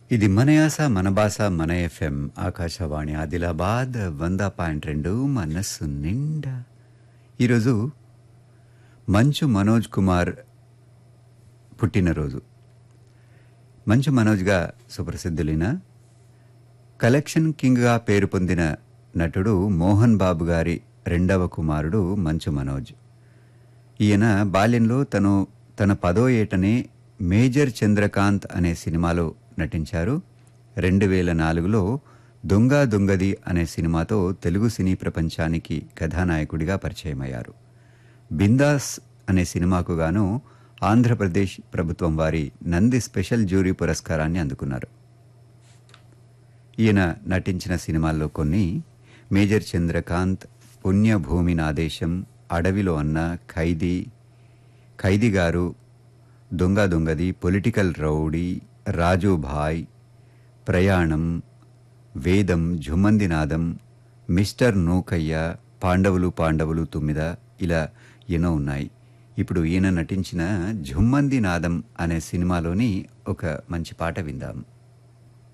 ఇది మన యాస మన భాష మన ఎఫ్ఎం ఆకాశవాణి ఆదిలాబాద్ వంద పాయింట్ రెండు మనస్సు నిండా ఈరోజు మంచు మనోజ్ కుమార్ పుట్టినరోజు మంచు మనోజ్గా సుప్రసిద్ధులైన కలెక్షన్ కింగ్గా పేరు పొందిన నటుడు మోహన్ బాబు గారి రెండవ కుమారుడు మంచు మనోజ్ ఈయన బాల్యంలో తను తన పదో ఏటనే మేజర్ చంద్రకాంత్ అనే సినిమాలో నటించారు రెండు వేల నాలుగులో దొంగ దొంగది అనే సినిమాతో తెలుగు సినీ ప్రపంచానికి కథానాయకుడిగా పరిచయమయ్యారు బిందాస్ అనే సినిమాకు గాను ఆంధ్రప్రదేశ్ ప్రభుత్వం వారి నంది స్పెషల్ జ్యూరీ పురస్కారాన్ని అందుకున్నారు ఈయన నటించిన సినిమాల్లో కొన్ని మేజర్ చంద్రకాంత్ పుణ్యభూమి నాదేశం అడవిలో అన్న ఖైదీ ఖైదీ గారు దొంగ దొంగది పొలిటికల్ రౌడీ రాజుభాయ్ ప్రయాణం వేదం జుమ్మందినాదం మిస్టర్ నూకయ్య పాండవులు పాండవులు తుమ్మిద ఇలా ఎన్నో ఉన్నాయి ఇప్పుడు ఈయన నటించిన జుమ్మంది నాదం అనే సినిమాలోని ఒక మంచి పాట విందాం